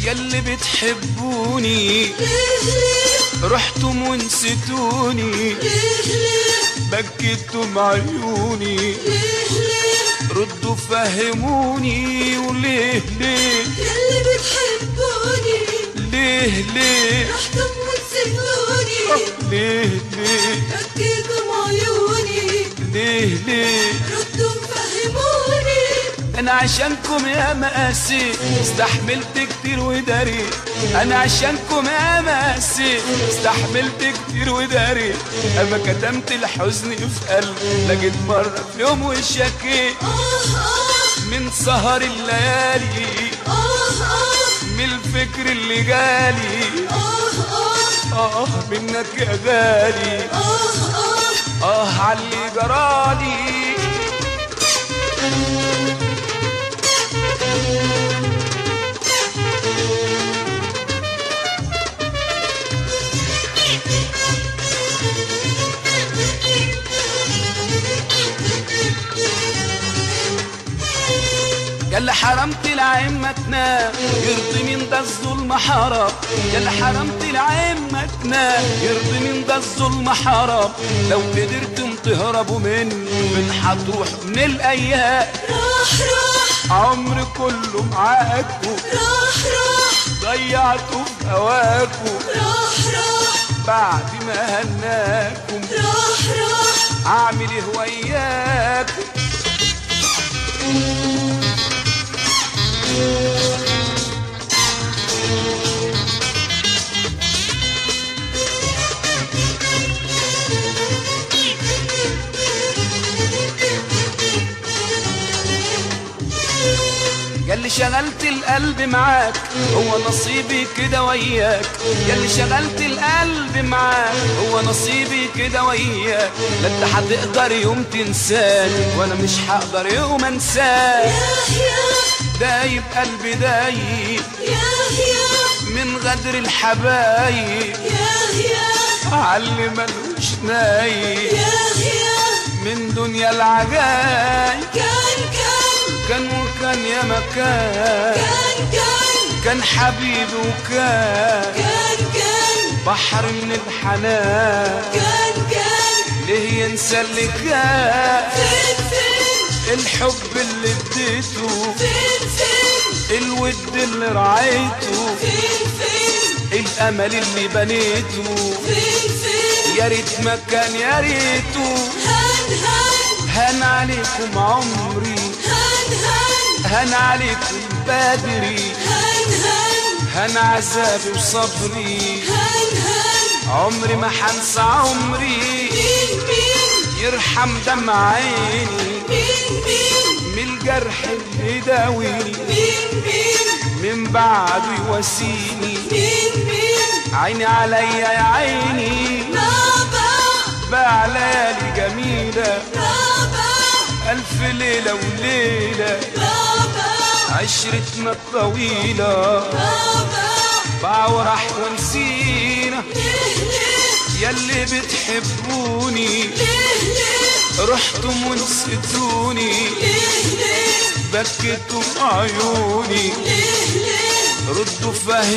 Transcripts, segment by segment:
ياللي بتحبوني ليه ليه رحتم ونسيتوني ليه ليه بكيتم عيوني ليه ليه ردوا فهموني وليه ليه ياللي بتحبوني ليه ليه رحتم وتسيبوني ليه ليه بكيتم عيوني ليه ليه ردوا فهموني انا عشانكم يا مقاسي استحملت كتير وداري انا عشانكم يا مقاسي استحملت كتير وداري اما كتمت الحزن في قلبي لقيت مرة في يوم وشكيت آه آه من سهر الليالي آه آه من الفكر اللي جالي آه آه اه منك يا غالي آه آه اه علي جرالي قال لي حرمت العين ما تنام يرضي من ده الظلم حرام قال لي حرمت العين ما تنام يرضي من ده الظلم حرام لو قدرتم تهربوا مني من هتروح من الايام راح راح عمري كله معاكوا راح راح ضيعته في هواكوا راح راح بعد ما هناكم راح راح اعمل ايه وياكم قال لي شغلت القلب معاك هو نصيبي كده وياك قال لي شغلت القلب معاك هو نصيبي كده وياك لا انت هتقدر يوم تنساني وانا مش هقدر يوم انساك ياه ياه دايب قلبي دايب ياه ياه من غدر الحبايب ياه ياه علي ملوش نايب ياه ياه من دنيا العجايب كان كان كان وكان يا مكان كان كان كان حبيبي وكان كان كان بحر من الحنان كان كان ليه ينسى اللي كان فين فين الحب اللي اديته فين فين الود اللي رعيته فين فين الامل اللي بنيته فين فين يا ريت ما كان يا ريته هان هان هان عليكم عمري هان هان هان عليكم بدري هان هان هان عذابي وصبري هان هان عمري ما حنسى عمري مين مين يرحم دمع عيني مين مين من الجرح اللي يداويني مين مين من بعده يواسيني مين مين عيني عليا يا عيني بابا بقى ليالي جميلة بابا ألف ليلة وليلة بابا عشرتنا الطويلة بابا باع وراح ونسينا ليه ليه ياللي بتحبوني ليه ليه رحتم ونسيتوني ليه ليه بكيتم عيوني ليه ليه ردوا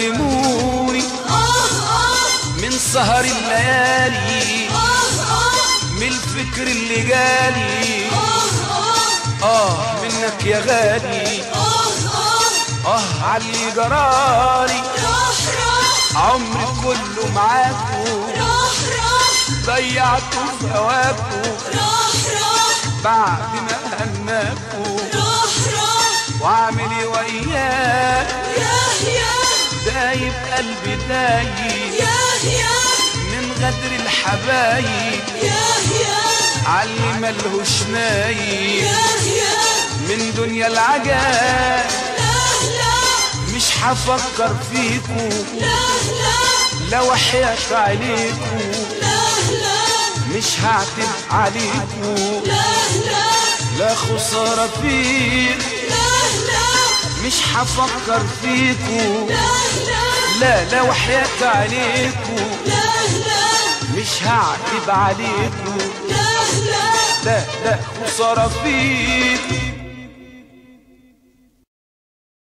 فهموني آه آه من سهر الليالي آه آه من الفكر اللي جالي آه آه اه منك يا غالي آه آه اه علي جرالي راح راح عمري كله معاكو راح راح ضيعته في هواكو راح راح بعد ما هناكو راح راح واعمل ايه وياك ياه ياه دايب قلبي دايب ياه ياه من غدر الحبايب ياه ياه علي ملهوش نايب ياه ياه من دنيا العجاب لا لا مش هفكر فيكو لا لا لو حياك عليكو لا لا مش هعتب عليكو لا لا لا خسارة فيك لا لا مش هفكر فيكو لا لا لا لو حياك عليكو لا لا مش هعتب عليكو لا لا لا لا خسارة فيكو